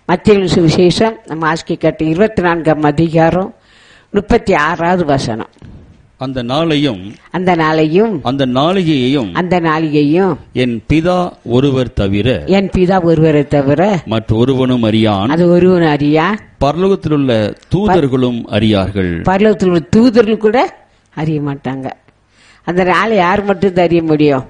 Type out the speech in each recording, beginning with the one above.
மத்திய சுவிசேஷம் நம்ம ஆஸ்கி கட்டு இருபத்தி நான்காம் அதிகாரம் முப்பத்தி ஆறாவது வசனம் அந்த நாளையும் அந்த நாளையும் அந்த நாளிகையையும் அந்த நாளிகையும் என் பிதா ஒருவர் தவிர என் பிதா ஒருவரை தவிர மற்றொருவனும் அறியான் அது ஒருவன் அறியா பரலோகத்திலுள்ள தூதர்களும் அறியார்கள் பரலோகத்தில் உள்ள தூதர்கள் கூட அறிய மாட்டாங்க அந்த நாளை யார் மட்டும் அறிய முடியும்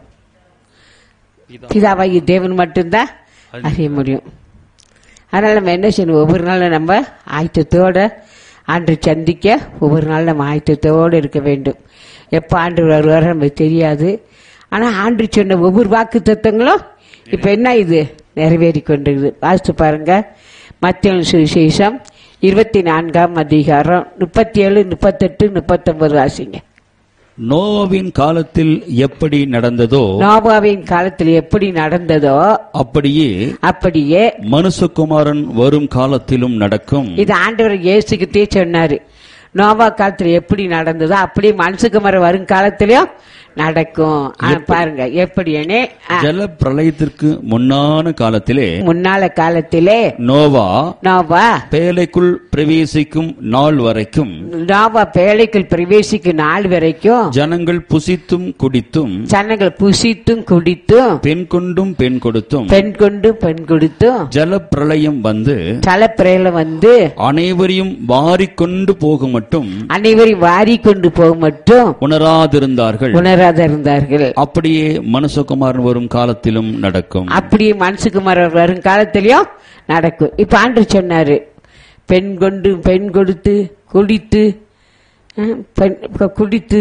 பிதாவாகி தேவன் மட்டும்தான் அறிய முடியும் அதனால நம்ம என்ன செய்யணும் ஒவ்வொரு நாளும் நம்ம ஆயத்தத்தோட ஆண்டு சந்திக்க ஒவ்வொரு நாள் நம்ம ஆயத்தத்தோடு இருக்க வேண்டும் எப்போ ஆண்டு வருவாரோ நமக்கு தெரியாது ஆனால் ஆண்டு சொன்ன ஒவ்வொரு வாக்கு தத்துவங்களும் இப்போ என்ன இது நிறைவேறி கொண்டிருக்குது வாசித்து பாருங்க மத்திய சுவிசேஷம் இருபத்தி நான்காம் அதிகாரம் முப்பத்தி ஏழு முப்பத்தெட்டு முப்பத்தொன்பது வாசிங்க நோவாவின் காலத்தில் எப்படி நடந்ததோ நோபாவின் காலத்தில் எப்படி நடந்ததோ அப்படியே அப்படியே மனுஷகுமாரன் வரும் காலத்திலும் நடக்கும் இது ஆண்டவர் இயேசுக்கிட்டே சொன்னாரு நோவா காலத்துல எப்படி நடந்ததோ அப்படியே மனசுக்கு வரும் காலத்திலயும் நடக்கும் ஆ, பாருங்க எப்படின்னு ஆ, ஜல பிரளயத்திற்கு முன்னான காலத்திலே முன்னால காலத்திலே நோவா நோவா பேலைக்குள் பிரவேசிக்கும் நாள் வரைக்கும் நோவா பேழைக்குள் பிரவேசிக்கும் நாள் வரைக்கும் ஜனங்கள் புசித்தும் குடித்தும் சனங்கள் புசித்தும் குடித்தும் பெண் கொண்டும் பெண் கொடுத்தும் பெண் கொண்டு பெண் கொடுத்தும் ஜல பிரளயம் வந்து தலைப்பிரையில வந்து அனைவரையும் வாரிக்கொண்டு போக மட்டும் அனைவரையும் வாரி கொண்டு போக மட்டும் உணராதிருந்தார்கள் உணராத இருந்தார்கள் அப்படியே மனுஷகுமாரன் வரும் காலத்திலும் நடக்கும் அப்படியே மனசுக்கு மரம் வரும் காலத்திலயும் நடக்கும் இப்ப ஆண்டு சொன்னாரு பெண் கொண்டு பெண் கொடுத்து குடித்து அஹ், பெண் கு- குடித்து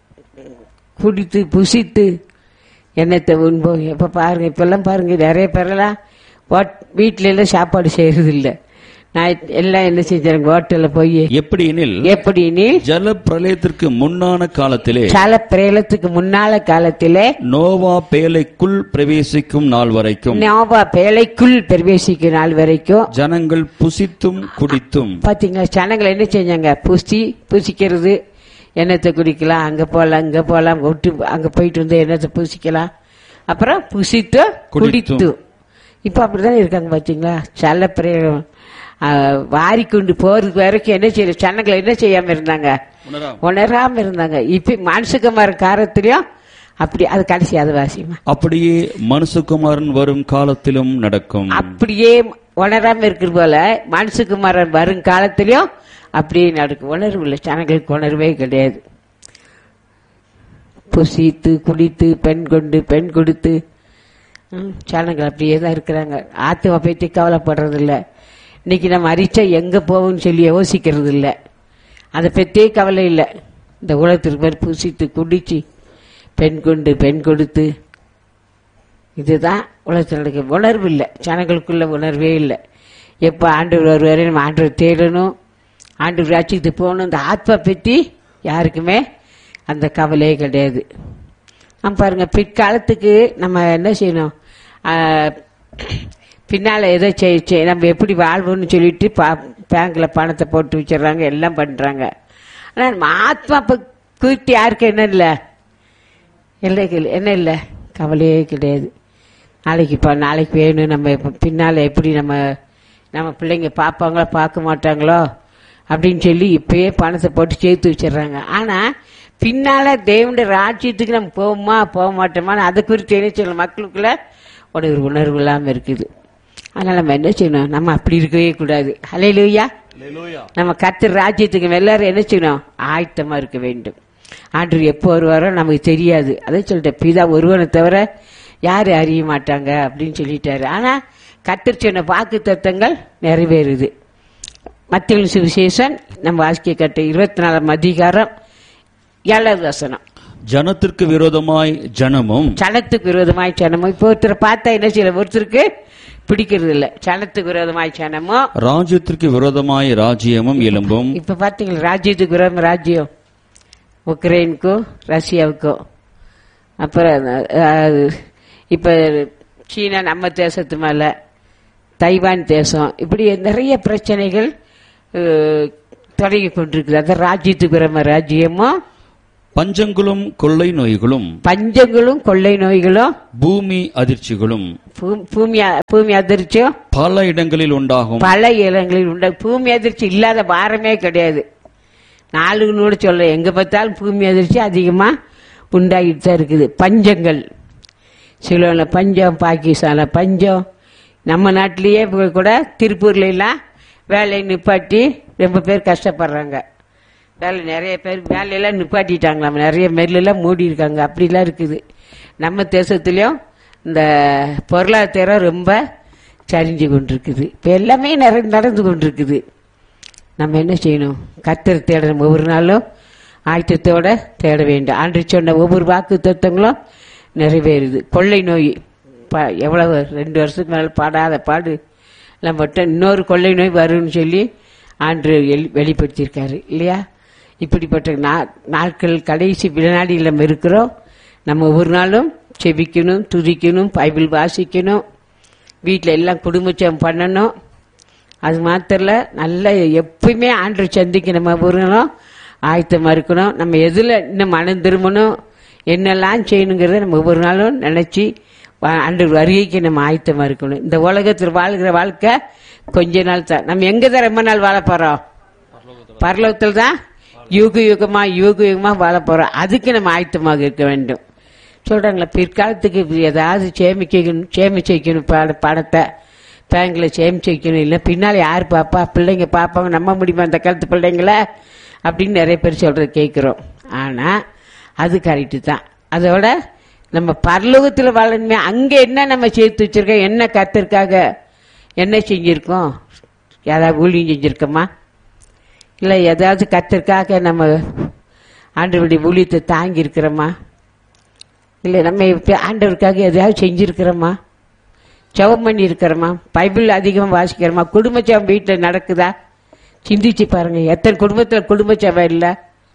குடித்து புசித்து என்னத்தை உண்போம் இப்ப பாருங்க இப்பெல்லாம் பாருங்க நிறைய பேரெல்லாம் ஹோட்- வீட்ல எல்லாம் சாப்பாடு செய்யறது இல்ல நான் எல்லாம் என்ன செஞ்சாங்க ஹோட்டல்ல போய் எப்படியெனில் எப்படின்னு ஜல பிரளயத்திற்கு முன்னான காலத்திலே சால பிரேலத்துக்கு முன்னால காலத்திலே நோவா பேலைக்குள் பிரவேசிக்கும் நாள் வரைக்கும் நோவா பேழைக்குள் பிரவேசிக்கும் நாள் வரைக்கும் ஜனங்கள் புசித்தும் குடித்தும் பாத்தீங்களா ஜனங்கள் என்ன செஞ்சாங்க புசி புசிக்கிறது எண்ணத்தை குடிக்கலாம் அங்க போலாம் இங்க போலாம் விட்டு அங்க போயிட்டு வந்து எண்ணத்தை புசிக்கலாம் அப்புறம் புசித்து குடித்தும். குடித்து இப்ப அப்படிதான் இருக்காங்க பாத்தீங்களா சல்ல பிரேரம் வாரி கொண்டு போறதுக்கு வரைக்கும் என்ன செய்ய ஜனங்கள் என்ன செய்யாம இருந்தாங்க உணராம இருந்தாங்க இப்ப மனசுக்குமார காரத்திலயும் அப்படி அது கடைசி அது வாசியமா அப்படியே மனுஷகுமாரன் வரும் காலத்திலும் நடக்கும் அப்படியே உணராம இருக்கிற போல மனசுக்குமாரன் வரும் காலத்திலயும் அப்படியே நடக்கும் உணர்வு இல்லை ஜனங்களுக்கு உணர்வே கிடையாது புசித்து குடித்து பெண் கொண்டு பெண் கொடுத்து ம், ஜனங்கள் அப்படியே தான் இருக்கிறாங்க ஆத்துவ பற்றி கவலைப்படுறது இல்ல இன்னைக்கு நம்ம அரிச்சா எங்க போவோம்னு சொல்லி யோசிக்கிறது இல்ல அதை பற்றியே கவலை இல்லை இந்த உலகத்திற்கு பேர் புசித்து குடிச்சு பெண் கொண்டு பெண் கொடுத்து இதுதான் உலகத்தில் நடக்க உணர்வு இல்லை ஜனங்களுக்குள்ள உணர்வே இல்லை எப்போ ஆண்டவர் வருவாரு நம்ம ஆண்டவர் தேடணும் ஆண்டவர் ராட்சியத்துக்கு போகணும் இந்த ஆத்மா பற்றி யாருக்குமே அந்த கவலையே கிடையாது நம்ம பாருங்க பிற்காலத்துக்கு நம்ம என்ன செய்யணும் ஆஹ், பின்னால எதை செய் செய்- நம்ம எப்படி வாழ்வோம்னு சொல்லிட்டு பா- பேங்க்ல பணத்தை போட்டு வச்சிடுறாங்க எல்லாம் பண்றாங்க ஆனா நம்ம ஆத்மா ப- குறித்து யாருக்கு என்ன இல்லை இல்லை இல்லை என்ன இல்லை கவலையே கிடையாது நாளைக்கு இப்போ நாளைக்கு வேணும் நம்ம இப்போ பின்னால் எப்படி நம்ம நம்ம பிள்ளைங்க பார்ப்பாங்களோ பார்க்க மாட்டாங்களோ அப்படின்னு சொல்லி இப்பயே பணத்தை போட்டு சேர்த்து வச்சிடுறாங்க ஆனால் பின்னால் தேவனுடைய ராஜ்யத்துக்கு நம்ம போவோமா போக மாட்டோமான்னு அதை குறித்து என்ன செய்யணும் மக்களுக்குள்ள ஒரு ஒரு உணர்வு இல்லாமல் இருக்குது அதனால் நம்ம என்ன செய்யணும் நம்ம அப்படி இருக்கவே கூடாது ஹலையிலுயா நம்ம கர்த்தர் ராஜ்யத்துக்கு நம்ம எல்லாரும் என்ன செய்யணும் ஆயத்தமா இருக்க வேண்டும் ஆண்டவர் எப்போ வருவாரோ நமக்கு தெரியாது அதை சொல்லிட்டேன் பிதா ஒருவனை தவிர யாரும் அறிய மாட்டாங்க அப்படின்னு சொல்லிட்டாரு ஆனா கர்த்தர் சொன்ன வாக்கு தத்தங்கள் நிறைவேறுது மத்திய சுவிசேஷன் நம்ம வாழ்க்கை கட்ட இருபத்தி நாலாம் அதிகாரம் ஏழாவது வசனம் ஜனத்திற்கு விரோதமாய் ஜனமும் சனத்துக்கு விரோதமாய் சனமும் இப்போ ஒருத்தரை பார்த்தா என்ன செய்யல ஒருத்தருக்கு பிடிக்கிறது இல்ல சனத்துக்கு விரோதமாய் சனமும் ராஜ்யத்திற்கு விரோதமாய் ராஜ்யமும் எலும்பும் இப்ப பாத்தீங்களா ராஜ்யத்துக்கு விரோதம் ராஜ்யம் உக்ரைனுக்கும் ரஷ்யாவுக்கும் அப்புறம் அஹ், இப்ப சீனா நம்ம தேசத்து மேல தைவான் தேசம் இப்படி நிறைய பிரச்சனைகள் அஹ், தொடங்கி கொண்டிருக்குது அந்த ராஜ்யத்துக்கு விரோதமா ராஜ்யமும் பஞ்சங்களும் கொள்ளை நோய்களும் பஞ்சங்களும் கொள்ளை நோய்களும் பூமி அதிர்ச்சிகளும் பூ- பூமி அ- பூமி அதிர்ச்சியும் பல இடங்களில் உண்டாகும் பல இடங்களில் உண்ட பூமி அதிர்ச்சி இல்லாத வாரமே கிடையாது நாளுன்னு சொல்ல எங்க பார்த்தாலும் பூமி அதிர்ச்சி அதிகமா உண்டாகிட்டு தான் இருக்குது பஞ்சங்கள் சிலோனில் பஞ்சம் பாகிஸ்தானில் பஞ்சம் நம்ம நாட்டிலேயே இப்ப கூட திருப்பூர்ல எல்லாம் வேலையை நிப்பாட்டி ரொம்ப பேர் கஷ்டப்படுறாங்க வேலை நிறைய பேர் வேலையெல்லாம் நிப்பாட்டிட்டாங்களாம் நிறைய மெல்லெல்லாம் மூடி இருக்காங்க அப்படிலாம் இருக்குது நம்ம தேசத்துலேயும் இந்த பொருளாதாரம் ரொம்ப சரிஞ்சு கொண்டிருக்குது இப்போ எல்லாமே நிற- நடந்து கொண்டிருக்குது நம்ம என்ன செய்யணும் கத்தர் தேடணும் ஒவ்வொரு நாளும் ஆயத்தத்தோட தேட வேண்டும் ஆண்டு சொன்ன ஒவ்வொரு வாக்கு தத்துவங்களும் நிறைவேறுது கொள்ளை நோய் ப- எவ்வளவு ரெண்டு வருஷத்துக்கு மேலே பாடாத பாடு எல்லாம் மட்டும் இன்னொரு கொள்ளை நோய் வரும்னு சொல்லி ஆண்டு வெளி- வெளிப்படுத்தியிருக்காரு இல்லையா இப்படிப்பட்ட நா- நாட்கள் கடைசி வினாடியில் நம்ம இருக்கிறோம் நம்ம ஒவ்வொரு நாளும் செபிக்கணும் துதிக்கணும் பைபிள் வாசிக்கணும் வீட்டில் எல்லாம் குடும்பச்சம் பண்ணணும் அது மாத்திரல நல்ல எப்பயுமே ஆண்டு சந்திக்க நம்ம ஒருங்களும் ஆயத்தமா இருக்கணும் நம்ம எதுல இன்னும் மனம் திரும்பணும் என்னெல்லாம் செய்யணுங்கிறத நம்ம ஒவ்வொரு நாளும் நினைச்சு வா- ஆண்டு வருகைக்கு நம்ம ஆயத்தமா இருக்கணும் இந்த உலகத்தில் வாழ்கிற வாழ்க்கை கொஞ்ச நாள் தான் நம்ம எங்க தான் ரொம்ப நாள் வாழ போறோம் பரலோகத்தில் தான் யுக யுகமா யுக யுகமா வாழ போறோம் அதுக்கு நம்ம ஆயத்தமாக இருக்க வேண்டும் சொல்றாங்களா பிற்காலத்துக்கு இப்படி ஏதாவது சேமிக்கணும் சேமிச்சு வைக்கணும் பட பணத்தை பேங்க்ல சேமிச்சு வைக்கணும் இல்லை பின்னால் யார் பாப்பா பிள்ளைங்க பாப்பாங்க நம்ப முடியுமா அந்த காலத்து பிள்ளைங்கள அப்படின்னு நிறைய பேர் சொல்றது கேட்குறோம் ஆனா அது கரெக்டு தான் அதோட நம்ம பரலோகத்தில் வாழணுமே அங்க என்ன நம்ம சேர்த்து வச்சிருக்கோம் என்ன கத்திற்காக என்ன செஞ்சிருக்கோம் ஏதாவது ஊழியம் செஞ்சிருக்கோமா இல்லை ஏதாவது கத்திற்காக நம்ம ஆண்டவருடைய ஊழியத்தை தாங்கி இருக்கிறோமா இல்லை நம்ம இப்ப ஆண்டவருக்காக எதையாவது செஞ்சிருக்கிறோமா ஜெபம் பண்ணி இருக்கிறோமா பைபிள் அதிகமாக வாசிக்கிறோமா குடும்ப ஜெபம் வீட்டில் நடக்குதா சிந்திச்சு பாருங்க எத்தனை குடும்பத்தில் குடும்ப ஜெபம் இல்லை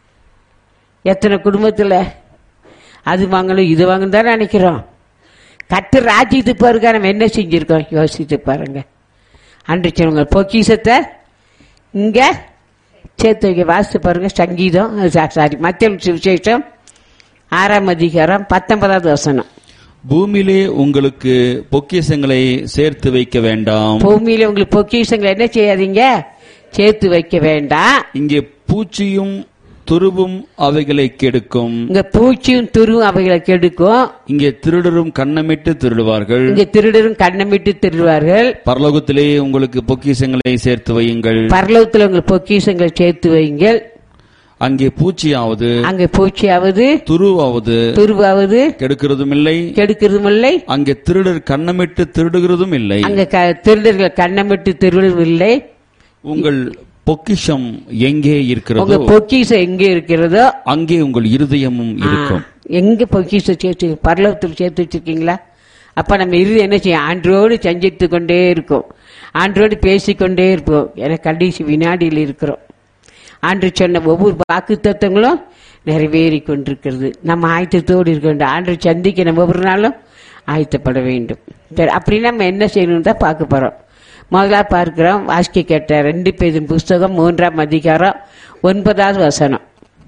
எத்தனை குடும்பத்தில் அது வாங்கணும் இது வாங்கணும் தான் நினைக்கிறோம் கத்து ராஜ்யத்துக்கு பாருங்க நம்ம என்ன செஞ்சிருக்கோம் யோசித்து பாருங்க அன்று சொன்னவங்க பொக்கிஷத்தை இங்க சேர்த்து வைக்க வாசித்து பாருங்க சங்கீதம் சாரி மத்திய விசேஷம் ஆறாம் அதிகாரம் பத்தொன்பதாவது வசனம் பூமியிலே உங்களுக்கு பொக்கிஷங்களை சேர்த்து வைக்க வேண்டாம் பூமியில உங்களுக்கு பொக்கிஷங்களை என்ன செய்யாதீங்க சேர்த்து வைக்க வேண்டாம் இங்கே பூச்சியும் துருவும் அவைகளை கெடுக்கும் இங்க பூச்சியும் துருவும் அவைகளை கெடுக்கும் இங்கே திருடரும் கண்ணமிட்டு திருடுவார்கள் இங்க திருடரும் கண்ணமிட்டு திருடுவார்கள் பரலோகத்திலே உங்களுக்கு பொக்கிஷங்களை சேர்த்து வையுங்கள் பரலோகத்துல உங்களுக்கு பொக்கிஷங்களை சேர்த்து வைங்கள் அங்கே பூச்சியாவது அங்க பூச்சியாவது துருவாவது துருவாவது கெடுக்கிறதும் இல்லை கெடுக்கிறதும் இல்லை அங்கே திருடர் கண்ணமிட்டு திருடுகிறதும் இல்லை அங்க க- திருடர்கள் கண்ணமிட்டு திருடுவதும் இல்லை உங்கள் பொக்கிஷம் எங்கே உங்க இருக்கிறதோ பொக்கிஷம் எங்க இருக்கிறதோ அங்கே உங்கள் இருதயமும் இருக்கும் ஆ, எங்க பொக்கிஷம் சேர்த்து பரலோகத்தில் சேர்த்து வச்சிருக்கீங்களா அப்ப நம்ம இறுதி என்ன செய்யும் ஆண்டோடு சஞ்சித்து கொண்டே இருக்கும் ஆண்டோடு பேசிக்கொண்டே இருப்போம் என கடைசி வினாடியில் இருக்கிறோம் ஆண்டு சொன்ன ஒவ்வொரு வாக்கு தத்துவங்களும் நிறைவேறி கொண்டிருக்கிறது நம்ம ஆயத்தத்தோடு இருக்க வேண்டும் ஆண்டு சந்திக்க நம்ம ஒவ்வொரு நாளும் ஆயத்தப்பட வேண்டும் சரி அப்படின்னா நம்ம என்ன செய்யணும் தான் பார்க்க போறோம் முதலா பார்க்கிறோம் வாசிக்க கேட்ட ரெண்டு பேரும் புஸ்தகம் மூன்றாம் அதிகாரம் ஒன்பதாவது வசனம்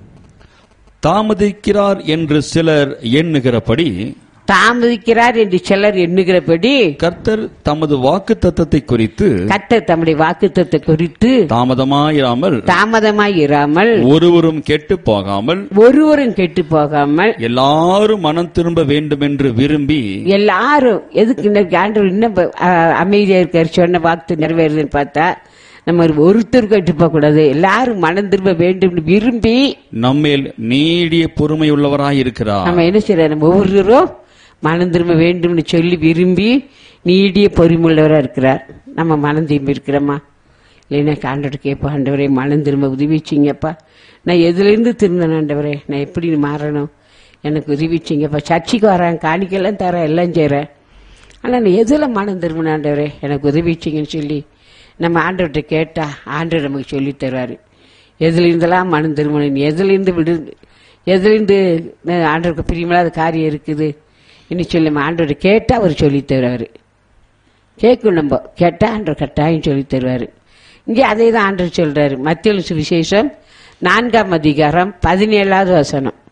தாமதிக்கிறார் என்று சிலர் எண்ணுகிறபடி தாமதிக்கிறார் என்று சிலர் எண்ணுகிறபடி கர்த்தர் தமது வாக்கு தத்தத்தை குறித்து கர்த்தர் தம்முடைய வாக்குத்தத்தை குறித்து தாமதமாயிராமல் தாமதமாய் இராமல் ஒருவரும் கெட்டு போகாமல் ஒருவரும் கெட்டு போகாமல் எல்லாரும் மனம் திரும்ப வேண்டும் என்று விரும்பி எல்லாரும் எதுக்கு இன்னைக்கு ஆண்டவர் இன்னும் ப- அஹ், அமைதியா இருக்காரு சொன்ன வாக்கு நிறைவேறுதுன்னு பார்த்தா நம்ம ஒருத்தர் கெட்டு போக கூடாது எல்லாரும் மனம் திரும்ப வேண்டும் விரும்பி நம்மேல் நீடிய பொறுமை உள்ளவராய் இருக்கிறார் நம்ம என்ன செய்யறோம் நம்ம ஒவ்வொருவரும் மனம் திரும்ப வேண்டும்னு சொல்லி விரும்பி நீடிய பொறுமுள்ளவராக இருக்கிறார் நம்ம மனம் திரும்பி இருக்கிறோமா இல்லைன்னா ஆண்டவர் கேட்போம் ஆண்டவரே மனம் திரும்ப உதவிச்சிங்கப்பா நான் எதுலேருந்து திருந்தேன் ஆண்டவரே நான் எப்படி மாறணும் எனக்கு உதவிச்சிங்கப்பா சர்ச்சைக்கு வரேன் காணிக்கெல்லாம் தரேன் எல்லாம் செய்கிறேன் ஆனால் நான் எதில் மனம் திரும்பின ஆண்டவரே எனக்கு உதவிச்சிங்கன்னு சொல்லி நம்ம ஆண்டவர்கிட்ட கேட்டா ஆண்டவர் நமக்கு சொல்லி தருவார் எதுலேருந்தெல்லாம் மனம் திரும்பணும் எதுலேருந்து விடு எதுலேருந்து அஹ், ஆண்டவருக்கு பிரியமில்லாத காரியம் இருக்குது இன்னும் சொல்லி நம்ம ஆண்டவர் கேட்டால் அவர் சொல்லி தருவார் கேட்கும் நம்ம கேட்டா ஆண்டவர் கட்டாயம் சொல்லி தருவார் இங்கே அதே தான் ஆண்டவர் சொல்றாரு மத்திய சுவிசேஷம் நான்காம் அதிகாரம் பதினேழாவது வசனம்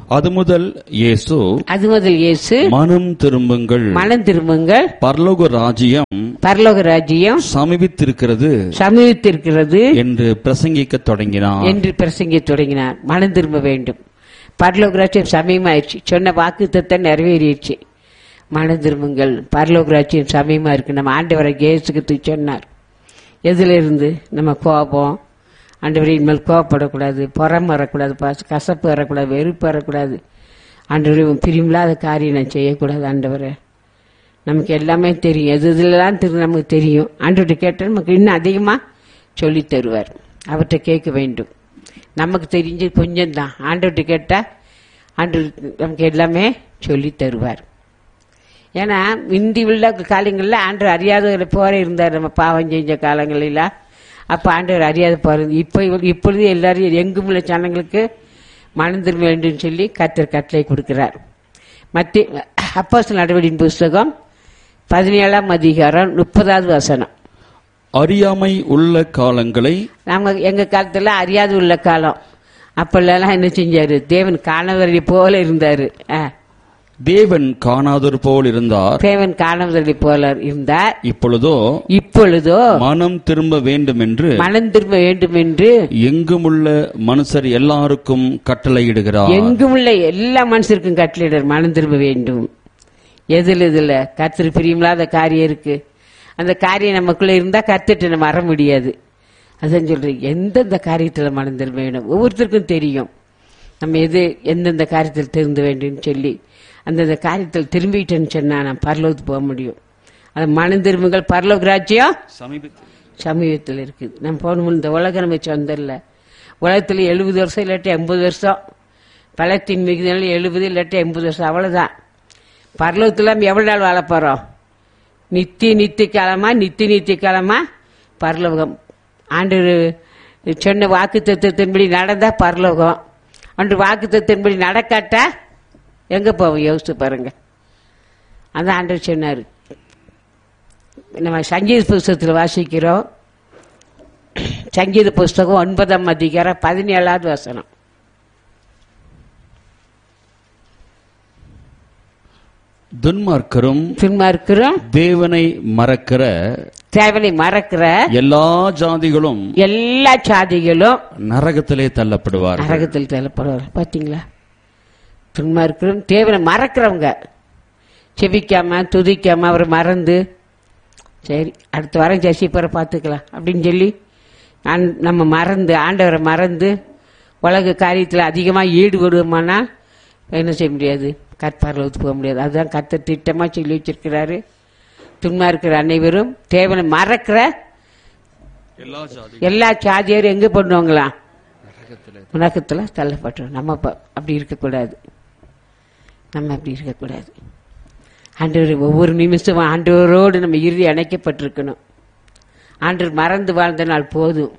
அது முதல் இயேசு அது முதல் இயேசு மனம் திரும்புங்கள் மனம் திரும்புங்கள் பரலோக ராஜ்யம் பரலோக ராஜ்யம் சமீபித்திருக்கிறது சமீபித்திருக்கிறது என்று பிரசங்கிக்க தொடங்கினார் என்று பிரசங்க தொடங்கினார் மனம் திரும்ப வேண்டும் பரலோக ராஜ்யம் சமயமாயிருச்சு சொன்ன வாக்கு தத்தம் நிறைவேறிடுச்சு மனம் திரும்புங்கள் பரலோக ராஜ்யம் சமயமா இருக்கு நம்ம ஆண்டவரை கேசுக்கு சொன்னார் எதுல இருந்து நம்ம கோபம் ஆண்டவரை இனிமேல் கோபப்படக்கூடாது புறம் வரக்கூடாது பச- கசப்பு வரக்கூடாது வெறுப்பு வரக்கூடாது ஆண்டவரை உன் பிரிமில்லாத காரியம் நான் செய்யக்கூடாது ஆண்டவரை நமக்கு எல்லாமே தெரியும் எது இதுலலாம் திரு நமக்கு தெரியும் ஆண்டவர்கிட்ட கேட்டால் நமக்கு இன்னும் அதிகமாக சொல்லி தருவார் அவர்கிட்ட கேட்க வேண்டும் நமக்கு தெரிஞ்சு கொஞ்சம் தான் ஆண்டவர்கிட்ட கேட்டால் ஆண்டவர் நமக்கு எல்லாமே சொல்லி தருவார் ஏன்னா முந்தி உள்ள காலங்களில் ஆண்டவர் அறியாதவர்களை போற இருந்தார் நம்ம பாவம் செஞ்ச காலங்களில் அப்போ ஆண்டவர் அறியாத போகிறது இப்போ இவ- இப்பொழுது எல்லாரும் எங்கும் உள்ள ஜனங்களுக்கு மனம் திரும்ப வேண்டும் சொல்லி கத்தர் கட்டளை கொடுக்கிறார் மத்திய அப்போஸ் நடவடின் புஸ்தகம் பதினேழாம் அதிகாரம் முப்பதாவது வசனம் அறியாமை உள்ள காலங்களை நம்ம எங்க காலத்துல அறியாது உள்ள காலம் அப்பெல்லாம் என்ன செஞ்சாரு தேவன் காணவரை போல இருந்தாரு ஆ, தேவன் காணாதவர் போல் இருந்தார் தேவன் காணவரை போல இருந்தார் இப்பொழுதோ இப்பொழுதோ மனம் திரும்ப வேண்டும் என்று மனம் திரும்ப வேண்டும் என்று எங்குமுள்ள மனுஷர் எல்லாருக்கும் கட்டளையிடுகிறார் எங்கும் உள்ள எல்லா மனுஷருக்கும் கட்டளையிடர் மனம் திரும்ப வேண்டும் எதுல இதுல கர்த்தர் பிரியமில்லாத காரியம் இருக்கு அந்த காரியம் நமக்குள்ள இருந்தா கத்துட்டு நம்ம வர முடியாது அதான் சொல்றேன் எந்தெந்த காரியத்துல மனம் திரும்ப வேண்டும் ஒவ்வொருத்தருக்கும் தெரியும் நம்ம எது எந்தெந்த காரியத்தில் திருந்த வேண்டும்னு சொல்லி அந்தந்த காரியத்தில் திரும்பிட்டேன்னு சொன்னா நான் பரலோகத்துக்கு போக முடியும் அது மனம் திரும்புங்கள் பரலோக ராஜ்யம் சமீபத்தில் இருக்குது நம்ம போகணும் இந்த உலகம் நம்ம சொந்தம் இல்லை உலகத்தில் எழுபது வருஷம் இல்லாட்டி எண்பது வருஷம் பழத்தின் மிகுதினால எழுபது இல்லாட்டி எண்பது வருஷம் அவ்வளோதான் பரலோகத்தில் நம்ம எவ்வளோ நாள் வாழ போகிறோம் நித்திய நித்திய காலமா நித்திய நித்திய காலமா பரலோகம் ஆண்டு சொன்ன வாக்கு தத்துவத்தின்படி நடந்தா பரலோகம் அன்று வாக்கு தத்துவத்தின்படி நடக்காட்டா எங்க போவோம் யோசிச்சு பாருங்க அதான் ஆண்டவர் சொன்னார் நம்ம சங்கீத புஸ்தகத்தில் வாசிக்கிறோம் சங்கீத புஸ்தகம் ஒன்பதாம் அதிகாரம் பதினேழாவது வசனம் துன்மார்க்கரும் சும்மா இருக்கிறோம் தேவனை மறக்கிற தேவனை மறக்கிற எல்லா ஜாதிகளும் எல்லா சாதிகளும் நரகத்திலே தள்ளப்படுவார் நரகத்தில் தள்ளப்படுவார் பாத்தீங்களா சும்மா இருக்கிறோம் தேவனை மறக்கிறவங்க செபிக்காம துதிக்காம அவரை மறந்து சரி அடுத்த வாரம் ஜசிப்பரை பார்த்துக்கலாம் அப்படின்னு சொல்லி ஆண்- நம்ம மறந்து ஆண்டவரை மறந்து உலக காரியத்தில் அதிகமாக ஈடுபடுவோமானா என்ன செய்ய முடியாது கற்பார்லவுக்கு போக முடியாது அதுதான் கத்த திட்டமாக சொல்லி வச்சிருக்கிறாரு துன்மா இருக்கிற அனைவரும் தேவனை மறக்கிற எல்லா ஜாதி எல்லா சாதியாரும் எங்கே பண்ணுவாங்களாம் உலகத்தில் தள்ளப்பட்டோம் நம்ம ப- அப்படி இருக்கக்கூடாது நம்ம அப்படி இருக்கக்கூடாது ஆண்டவர் ஒவ்வொரு நிமிஷமும் ஆண்டவரோடு நம்ம இறுதி அணைக்கப்பட்டிருக்கணும் ஆண்டவர் மறந்து வாழ்ந்த நாள் போதும்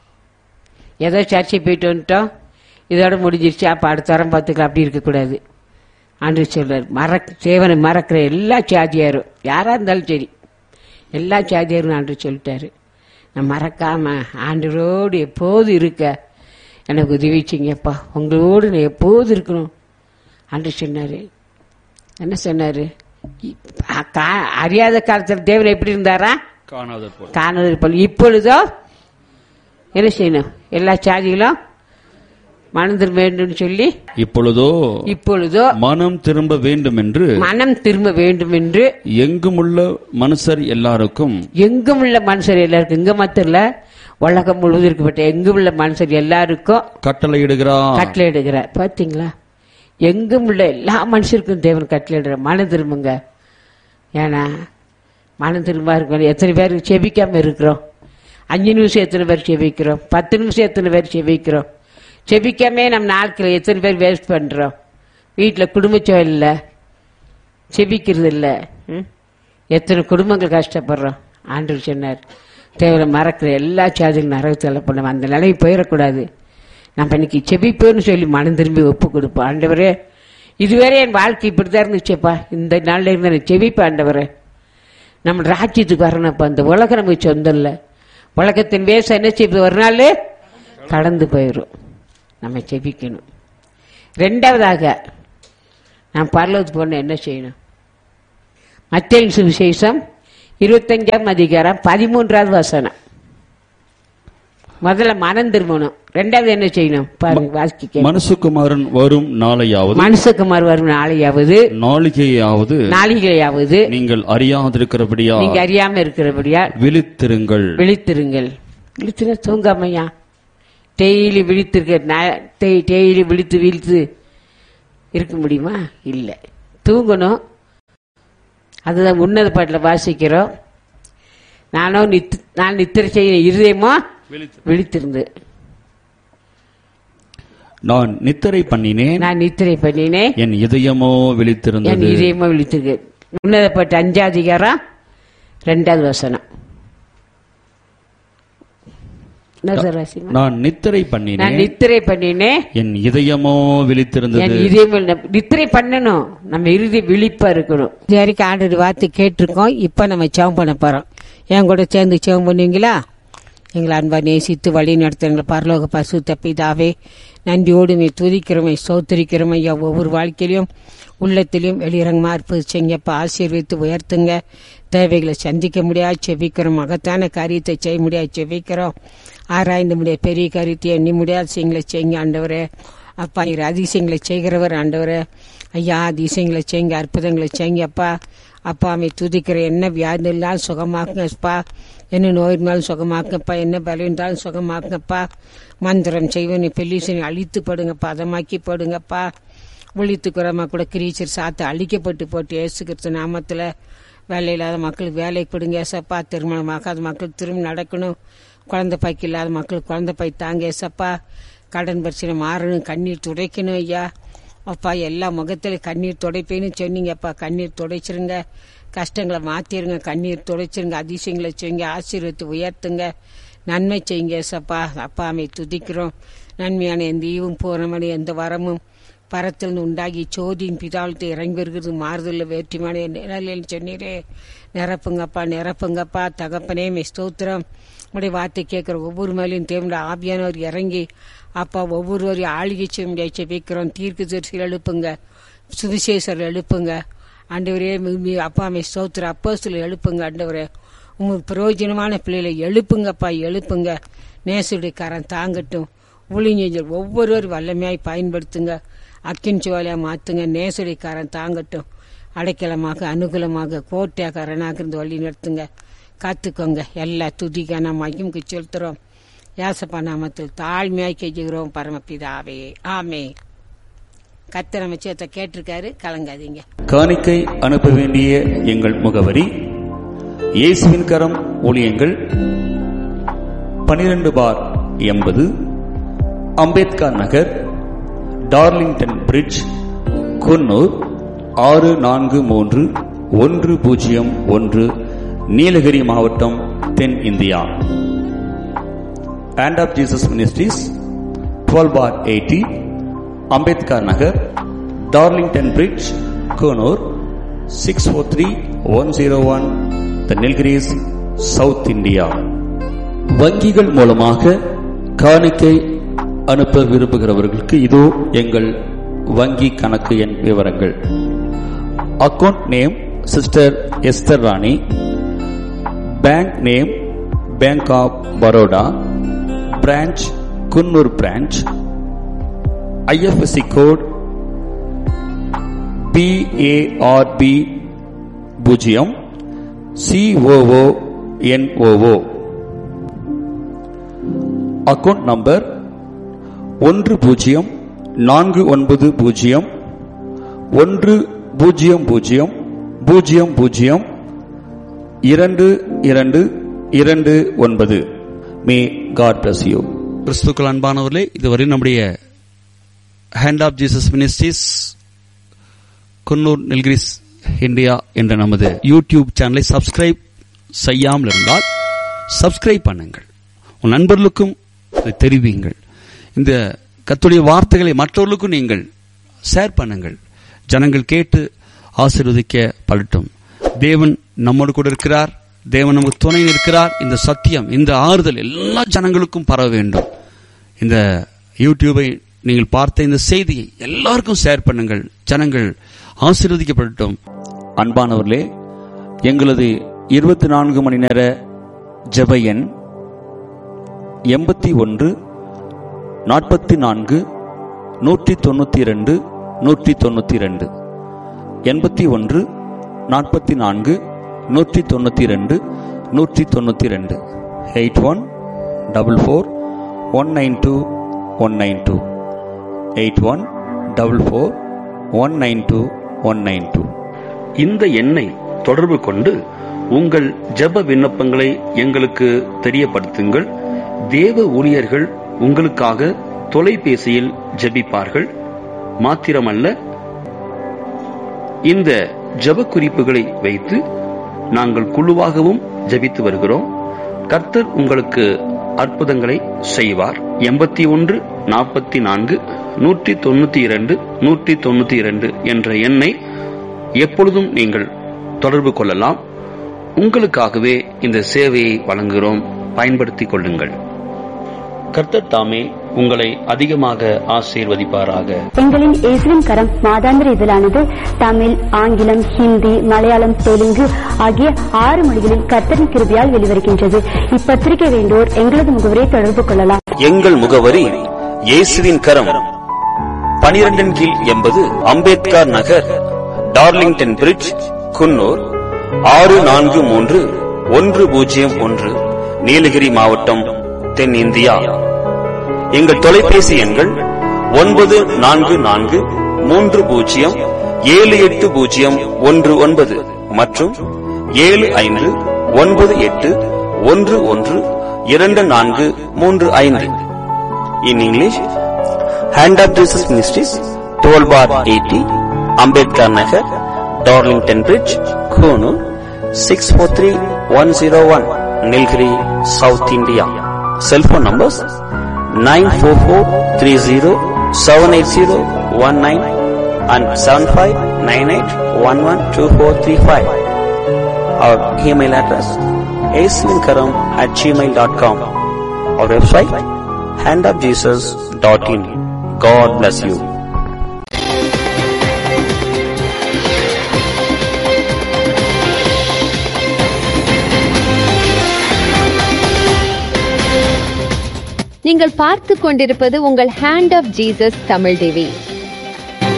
ஏதோ சர்ச்சை போயிட்டு வந்துட்டோம் இதோட முடிஞ்சிருச்சு அப்போ அடுத்த வாரம் பார்த்துக்கலாம் அப்படி இருக்கக்கூடாது ஆண்டவர் சொல்றார் மறக் தேவனை மறக்கிற எல்லா சாதியாரும் யாராக இருந்தாலும் சரி எல்லா சாதியாரும் ஆண்டவர் சொல்லிட்டாரு நான் மறக்காம ஆண்டவரோடு எப்போது இருக்க எனக்கு உதவி செய்யுங்கப்பா உங்களோடு நான் எப்போது இருக்கணும் ஆண்டவர் சொன்னாரு என்ன சொன்னாரு இ- அ- கா- அறியாத காலத்தில் தேவன் எப்படி இருந்தாரா காணாதவர் போல் காணது போல் இப்பொழுதோ என்ன செய்யணும் எல்லா சாதிகளும் மனம் திரும்ப வேண்டும் சொல்லி இப்பொழுதோ இப்பொழுதோ மனம் திரும்ப வேண்டும் என்று மனம் திரும்ப வேண்டும் என்று எங்குமுள்ள மனுஷர் எல்லாருக்கும் எங்கும் உள்ள மனுஷர் எல்லாருக்கும் இங்க மாத்திரம் இல்ல உலகம் முழுவதும் இருக்கப்பட்ட எங்கும் உள்ள மனுஷர் எல்லாருக்கும் கட்டளையிடுகிறார் கட்டளையிடுகிறார் பாத்தீங்களா எங்கும் உள்ள எல்லா மனுஷருக்கும் தேவன் கட்டளையிடுற மனம் திரும்புங்க ஏன்னா மனம் திரும்ப இருக்கணும் எத்தனை பேர் செபிக்காம இருக்கிறோம் அஞ்சு நிமிஷம் எத்தனை பேர் செபிக்கிறோம் பத்து நிமிஷம் எத்தனை பேர் செபிக்கிறோம் செபிக்காமே நம்ம நாட்கள் எத்தனை பேர் வேஸ்ட் பண்றோம் வீட்டில் குடும்பச்சோ இல்லை செபிக்கிறது இல்லை ம்? எத்தனை குடும்பங்கள் கஷ்டப்படுறோம் ஆண்டவர் சொன்னார் தேவையை மறக்கிற எல்லா சாதிகளும் நரக தள்ளப்படும் அந்த நிலைமை போயிடக்கூடாது நம்ம இன்னைக்கு செபிப்போன்னு சொல்லி மனம் திரும்பி ஒப்பு கொடுப்போம் ஆண்டவரே இதுவரை என் வாழ்க்கை இப்படிதான் இருந்துச்சேப்பா இந்த நாள்ல இருந்து நான் செபிப்பேன் ஆண்டவரே நம்ம ராஜ்யத்துக்கு வரணும்ப்பா இந்த உலகம் நமக்கு சொந்தம் இல்லை உலகத்தின் வேசம் என்ன செய்வது ஒரு நாள் கடந்து போயிடும் நம்ம செபிக்கணும் ரெண்டாவதாக நான் பரலோகத்துக்கு போன என்ன செய்யணும் மத்திய சுவிசேஷம் இருபத்தஞ்சாம் அதிகாரம் பதிமூன்றாவது வசனம் முதல்ல மனம் திரும்பணும் ரெண்டாவது என்ன செய்யணும் பாருங்க வாசிக்க மனுஷகுமாரன் வரும் நாளையாவது மனுஷகுமார் வரும் நாளையாவது நாளிகையாவது நாளிகையாவது நீங்கள் அறியாதிருக்கிறபடியா நீங்க அறியாம இருக்கிறபடியா விழித்திருங்கள் விழித்திருங்கள் விழித்துனா தூங்காமையா டெய்லி விழித்திருக்க நா- டெய்- டெய்லி விழித்து விழித்து இருக்க முடியுமா இல்லை தூங்கணும் அதுதான் உன்னத பாட்டில் வாசிக்கிறோம் நானோ நித் நான் நித்திரை செய்ய இருதயமோ விழித்திருந்து நான் நித்திரை பண்ணினேன் நான் நித்திரை பண்ணினேன் என் இதயமோ என் விழித்திருந்தது இதயமோ விழித்திருக்கு உன்னத பாட்டு அஞ்சாவது அதிகாரம் ரெண்டாவது வசனம் என்ன சார் வாசிமா? நான் நித்திரை நான் பண்ணினேன் நித்திரை பண்ணினேன் என் இதயமோ என் விழித்திருந்தது இதயம் நித்திரை பண்ணணும் நம்ம இறுதி விழிப்பா இருக்கணும் இது வரைக்கும் ஆண்டு வார்த்தை கேட்டிருக்கோம் இப்ப நம்ம செவம் பண்ண போறோம் என் கூட சேர்ந்து செவம் பண்ணுவீங்களா எங்களை அன்பா நேசித்து வழி நடத்துகிற பரலோக பசு தப்பிதாவே நன்றியோடுமே துதிக்கிறோமே சோத்தரிக்கிறோமே ஐயா ஒவ்வொரு வாழ்க்கையிலும் உள்ளத்திலும் வெளியிறங்கமா இருப்பது செங்கப்பா ஆசீர்வித்து உயர்த்துங்க தேவைகளை சந்திக்க முடியாது செவிக்கிறோம் மகத்தான காரியத்தை செய்ய முடியாது செவிக்கிறோம் ஆராய்ந்து முடியாது பெரிய காரியத்தை எண்ணி முடியாது செய்யுங்களை செய்யுங்க ஆண்டவரே அப்பா நீர் அதிசயங்களை செய்கிறவர் ஆண்டவரே ஐயா அதிசயங்களை செய்யுங்க அற்புதங்களை செய்யுங்க அப்பா அப்பா அமை துதிக்கிற என்ன வியாதி இருந்தாலும் சுகமாக்குங்கப்பா என்ன நோய் இருந்தாலும் சுகமாக்குங்கப்பா என்ன பலம் இருந்தாலும் சுகமாக்குங்கப்பா மந்திரம் செய்வனை பெல்லிசனை அழித்து படுங்கப்பா அதமாக்கி படுங்கப்பா விழித்துக்குறமா கூட கிரீச்சர் சாத்து அழிக்கப்பட்டு போட்டு இயேசு கிறிஸ்து நாமத்தில் வேலை இல்லாத மக்களுக்கு வேலைக்கு கொடுங்க ஏசப்பா திருமணமாகாத மக்களுக்கு திரும்ப நடக்கணும் குழந்தை பாய்க்கு இல்லாத மக்களுக்கு குழந்தை பாய் தாங்க ஏசப்பா கடன் பிரச்சனை மாறணும் கண்ணீர் துடைக்கணும் ஐயா அப்பா எல்லா முகத்திலும் கண்ணீர் துடைப்பேன்னு சொன்னீங்கப்பா கண்ணீர் துடைச்சிருங்க கஷ்டங்களை மாத்திருங்க கண்ணீர் துடைச்சிருங்க அதிசயங்களை செய்யுங்க ஆசீர்வத்தை உயர்த்துங்க நன்மை செய்யுங்க ஏசப்பா அப்பா அமை துதிக்கிறோம் நன்மையான எந்த ஈவும் பூரணமான எந்த வரமும் பரத்தில் உண்டாகி சோதியின் பிதாவளத்தை இறங்கி வருகிறது மாறுதல் வேற்றுமான நிழலில் சொன்னீரே நிரப்புங்கப்பா நிரப்புங்கப்பா தகப்பனே மே ஸ்தோத்திரம் உடைய வார்த்தை கேட்குற ஒவ்வொரு மேலையும் தேவனுடைய ஆவியானவர் இறங்கி அப்பா ஒவ்வொருவரையும் ஆளுகை செய்ய முடியாது செபிக்கிறோம் தீர்க்கு தரிசிகள் எழுப்புங்க சுவிசேஷர் எழுப்புங்க ஆண்டவரே மி- மி- அப்பா மே ஸ்தோத்திர அப்போஸ்தலர் எழுப்புங்க ஆண்டவரே உங்களுக்கு பிரயோஜனமான பிள்ளைகளை எழுப்புங்கப்பா எழுப்புங்க நேசுடைய கரம் தாங்கட்டும் ஊழிஞர் ஒவ்வொருவர் வல்லமையாய் பயன்படுத்துங்க அக்கின் சோலையா மாத்துங்க நேசுடைய கரம் தாங்கட்டும் அடைக்கலமாக அனுகூலமாக கோட்டையாக அரணாக இருந்து வழி நடத்துங்க காத்துக்கோங்க எல்லா துதிக்கான மையமுக்கு செலுத்துறோம் யாசப்பா நாமத்தில் தாழ்மையாய் கெஞ்சுகிறோம் பரமபிதாவே ஆமே கத்திர அமைச்சத்தை கேட்டிருக்காரு கலங்காதீங்க காணிக்கை அனுப்ப வேண்டிய எங்கள் முகவரி இயேசுவின் கரம் ஊழியங்கள் பனிரெண்டு பார் எண்பது அம்பேத்கர் நகர் டார்லிங்டன் பிரிட்ஜ் குன்னூர் ஆறு நான்கு மூன்று ஒன்று பூஜ்ஜியம் ஒன்று நீலகிரி மாவட்டம் தென் India and of Jesus Ministries, 12 bar 80, Ambedkar Nagar, Darlington Bridge, Konur, 643-101, The Nilgiris, South India. வங்கிகள் மூலமாக காணிக்கை அனுப்ப விரும்புகிறவர்களுக்கு இதோ எங்கள் வங்கி கணக்கு எண் விவரங்கள் account name sister Esther Rani bank name bank of Baroda branch Coonoor branch IFSC code BARB பூஜ்ஜியம் சிஓஓ என்ஓஓ அக்கவுண்ட் நம்பர் ஒன்று பூஜ்ஜியம் நான்கு ஒன்பது பூஜ்ஜியம் ஒன்று பூஜ்ஜியம் பூஜ்ஜியம் பூஜ்ஜியம் பூஜ்ஜியம் இரண்டு இரண்டு இரண்டு ஒன்பது மே காட் பிளஸ் யூ கிறிஸ்துக்கள் அன்பானவர்களே இதுவரை நம்முடைய hand of Jesus ministries Coonoor Nilgiris India என்ற நமது யூடியூப் சேனலை சப்ஸ்கிரைப் செய்யாமல் இருந்தால் சப்ஸ்கிரைப் பண்ணுங்கள் உன் நண்பர்களுக்கும் இதை தெரிவியுங்கள் இந்த கத்துடைய வார்த்தைகளை மற்றவர்களுக்கும் நீங்கள் ஷேர் பண்ணுங்கள் ஜனங்கள் கேட்டு ஆசீர்வதிக்க படட்டும் தேவன் நம்மோடு கூட இருக்கிறார் தேவன் நமக்கு துணை இருக்கிறார் இந்த சத்தியம் இந்த ஆறுதல் எல்லா ஜனங்களுக்கும் பரவ வேண்டும் இந்த யூடியூபை நீங்கள் பார்த்த இந்த செய்தியை எல்லாருக்கும் ஷேர் பண்ணுங்கள் ஜனங்கள் ஆசீர்வதிக்கப்படட்டும் அன்பானவர்களே எங்களது இருபத்தி நான்கு மணி நேர ஜெப எண் எண்பத்தி ஒன்று நாற்பத்தி நான்கு நூற்றி தொண்ணூற்றி ரெண்டு நூற்றி தொண்ணூற்றி ரெண்டு எண்பத்தி ஒன்று நாற்பத்தி நான்கு நூற்றி தொண்ணூற்றி ரெண்டு நூற்றி தொண்ணூற்றி ரெண்டு eight one double four one nine two one nine two eight one double four one nine two one nine two இந்த எண்ணை தொடர்பு கொண்டு உங்கள் ஜெப விண்ணப்பங்களை எங்களுக்கு தெரியப்படுத்துங்கள் தேவ ஊழியர்கள் உங்களுக்காக தொலைபேசியில் ஜெபிப்பார்கள் மாத்திரமல்ல இந்த ஜெப குறிப்புகளை வைத்து நாங்கள் குழுவாகவும் ஜெபித்து வருகிறோம் கர்த்தர் உங்களுக்கு அற்புதங்களை செய்வார் எண்பத்தி ஒன்று நாற்பத்தி நான்கு நூற்றி தொண்ணூத்தி இரண்டு நூற்றி தொண்ணூத்தி இரண்டு என்ற எண்ணை எப்பொழுதும் நீங்கள் தொடர்பு கொள்ளலாம் உங்களுக்காகவே இந்த சேவையை வழங்குகிறோம் பயன்படுத்திக் கொள்ளுங்கள் கர்த்தர் தாமே உங்களை அதிகமாக ஆசீர்வதிப்பாராக எங்களின் இயேசுவின் கரம் மாதாந்திர இதழானது தமிழ் ஆங்கிலம் ஹிந்தி மலையாளம் தெலுங்கு ஆகிய ஆறு மொழிகளில் கர்த்தரின் கிருபையால் வெளிவருகின்றது இப்பத்திரிகை வேண்டோர் எங்களது முகவரை தொடர்பு கொள்ளலாம் எங்கள் முகவரி இயேசுவின் கரம் பனிரெண்டின் கீழ் எண்பது அம்பேத்கர் நகர் டார்லிங்டன் பிரிட்ஜ் குன்னூர் ஆறு நான்கு மூன்று ஒன்று பூஜ்ஜியம் ஒன்று நீலகிரி மாவட்டம் தென்னிந்தியா எங்கள் தொலைபேசி எண்கள் ஒன்பது நான்கு நான்கு மூன்று பூஜ்ஜியம் ஏழு எட்டு பூஜ்ஜியம் ஒன்று ஒன்பது மற்றும் ஏழு ஐந்து ஒன்பது எட்டு ஒன்று ஒன்று இரண்டு நான்கு மூன்று ஐந்து in English hand of Jesus ministries twelve bar eighty Ambedkar Nagar Darlington bridge Coonoor six four three one zero one Nilgiri south India cellphone numbers nine four four three zero seven eight zero one nine and seven five nine eight one one two four three five our email address aswinkaram at gmail.com our website handofjesus.in god bless you நீங்கள் பார்த்து கொண்டிருப்பது உங்கள் hand of Jesus Tamil TV